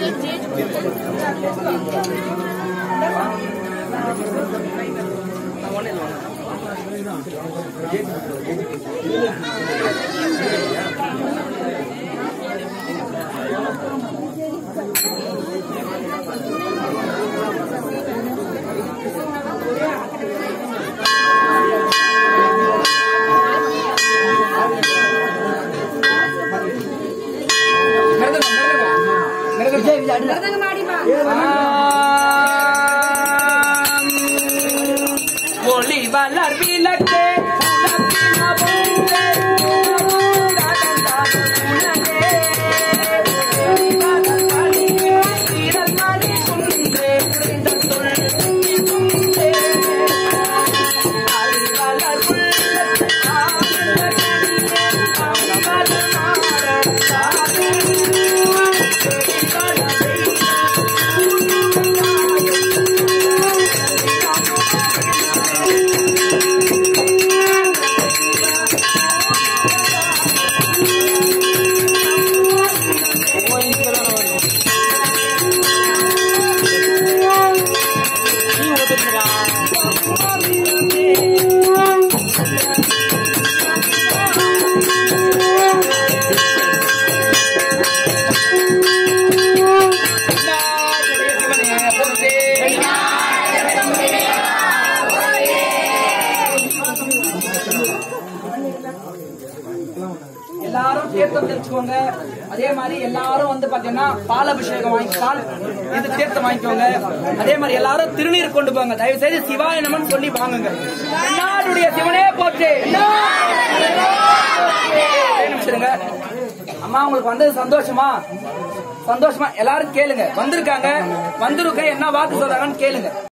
ஒளி வளர் விளக்கே உலகின பொங்கே, உலகந்தார் உலகே. ஒளி வளர் மணியே, விரல் மணி குன்றே, புரிந்த சொல் குன்றே. அழி வளர் உள்ளத்து ஆனந்த கனியே, அம்பல நாட சாதே. ஒளி வளர் எல்லாரும் தீர்த்தம் தெரிச்சுக்கோங்க அதே மாதிரி எல்லாரும் வந்து பாத்தீங்கன்னா பால் அபிஷேகம் வாங்கி பால் இது தீர்த்தம் வாங்கிக்கோங்க அதே மாதிரி எல்லாரும் திருநீர் கொண்டு போங்க தயவு செய்து சிவாய நமன் சொல்லி வாங்குங்க என்னாருடைய சிவனே போற்று ஒரே நிமிஷம் இருங்க. அம்மா உங்களுக்கு வந்தது சந்தோஷமா சந்தோஷமா எல்லாரும் கேளுங்க வந்திருக்காங்க வந்திருக்க என்ன வாக்கு சொல்றாங்கன்னு கேளுங்க